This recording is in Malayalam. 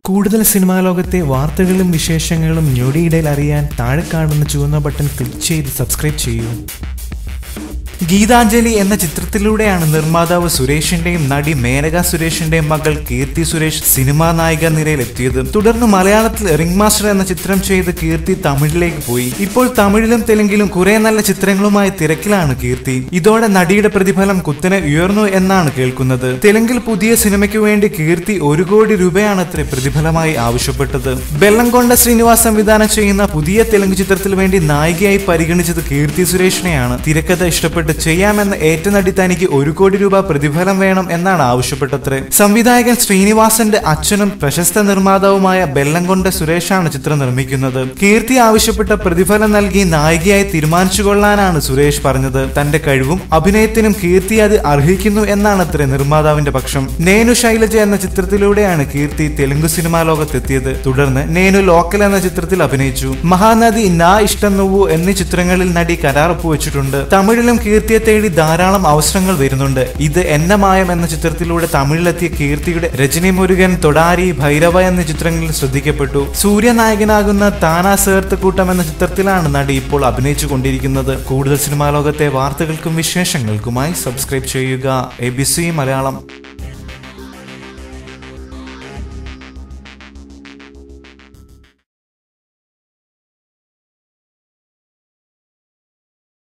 കൂടുതൽ സിനിമാ ലോകത്തെ വാർത്തകളും വിശേഷങ്ങളും ഞൊടിയിടയിൽ അറിയാൻ താഴെ കാണുന്ന ചുവന്ന ബട്ടൺ ക്ലിക്ക് ചെയ്ത് സബ്സ്ക്രൈബ് ചെയ്യൂ ഗീതാഞ്ജലി എന്ന ചിത്രത്തിലൂടെയാണ് നിർമ്മാതാവ് സുരേഷിന്റെയും നടി മേനക സുരേഷിന്റെയും മകൾ കീർത്തി സുരേഷ് സിനിമാ നായിക നിരയിലെത്തിയത് തുടർന്ന് മലയാളത്തിൽ റിംഗ് മാസ്റ്റർ എന്ന ചിത്രം ചെയ്ത് കീർത്തി തമിഴിലേക്ക് പോയി ഇപ്പോൾ തമിഴിലും തെലുങ്കിലും കുറെ നല്ല ചിത്രങ്ങളുമായി തിരക്കിലാണ് കീർത്തി ഇതോടെ നടിയുടെ പ്രതിഫലം കുത്തനെ ഉയർന്നു എന്നാണ് കേൾക്കുന്നത് തെലുങ്കിൽ പുതിയ സിനിമയ്ക്ക് വേണ്ടി കീർത്തി ഒരു കോടി രൂപയാണ് അത്ര പ്രതിഫലമായി ആവശ്യപ്പെട്ടത് ബെല്ലംകൊണ്ട ശ്രീനിവാസ് സംവിധാനം ചെയ്യുന്ന പുതിയ തെലുങ്ക് ചിത്രത്തിൽ വേണ്ടി നായികയായി പരിഗണിച്ചത് കീർത്തി സുരേഷിനെയാണ് തിരക്കഥ ഇഷ്ടപ്പെട്ട് ചെയ്യാമെന്ന ഏറ്റ നടി തനിക്ക് ഒരു കോടി രൂപ പ്രതിഫലം വേണം എന്നാണ് ആവശ്യപ്പെട്ടത്രേ സംവിധായകൻ ശ്രീനിവാസന്റെ അച്ഛനും പ്രശസ്ത നിർമ്മാതാവുമായ ബെല്ലംകൊണ്ട സുരേഷാണ് ചിത്രം നിർമ്മിക്കുന്നത് കീർത്തി ആവശ്യപ്പെട്ട പ്രതിഫലം നൽകി നായികയായി തീരുമാനിച്ചുകൊള്ളാനാണ് സുരേഷ് പറഞ്ഞത് തന്റെ കഴിവും അഭിനയത്തിനും കീർത്തി അത് അർഹിക്കുന്നു എന്നാണ് അത്രേ നിർമ്മാതാവിന്റെ പക്ഷം നേനു ശൈലജ എന്ന ചിത്രത്തിലൂടെയാണ് കീർത്തി തെലുങ്ക് സിനിമാ ലോകത്തെത്തിയത് തുടർന്ന് നേനു ലോക്കൽ എന്ന ചിത്രത്തിൽ അഭിനയിച്ചു മഹാനദി നാ ഇഷ്ടം നോവു എന്നീ ചിത്രങ്ങളിൽ നടി കരാർ ഒപ്പുവെച്ചിട്ടുണ്ട് തമിഴിലും കീർത്തിയെ തേടി ധാരാളം അവസരങ്ങൾ വരുന്നുണ്ട് ഇത് എന്ന മായം എന്ന ചിത്രത്തിലൂടെ തമിഴിലെത്തിയ കീർത്തിയുടെ രജനി മുരുകൻ തൊടാരി ഭൈരവ എന്ന ചിത്രങ്ങളിൽ ശ്രദ്ധിക്കപ്പെട്ടു സൂര്യനായകനാകുന്ന താനാ സേർത്ത് കൂട്ടം എന്ന ചിത്രത്തിലാണ് നടി ഇപ്പോൾ അഭിനയിച്ചു കൊണ്ടിരിക്കുന്നത് കൂടുതൽ സിനിമാ ലോകത്തെ വാർത്തകൾക്കും വിശേഷങ്ങൾക്കുമായി സബ്സ്ക്രൈബ് ചെയ്യുക എ ബി സി മലയാളം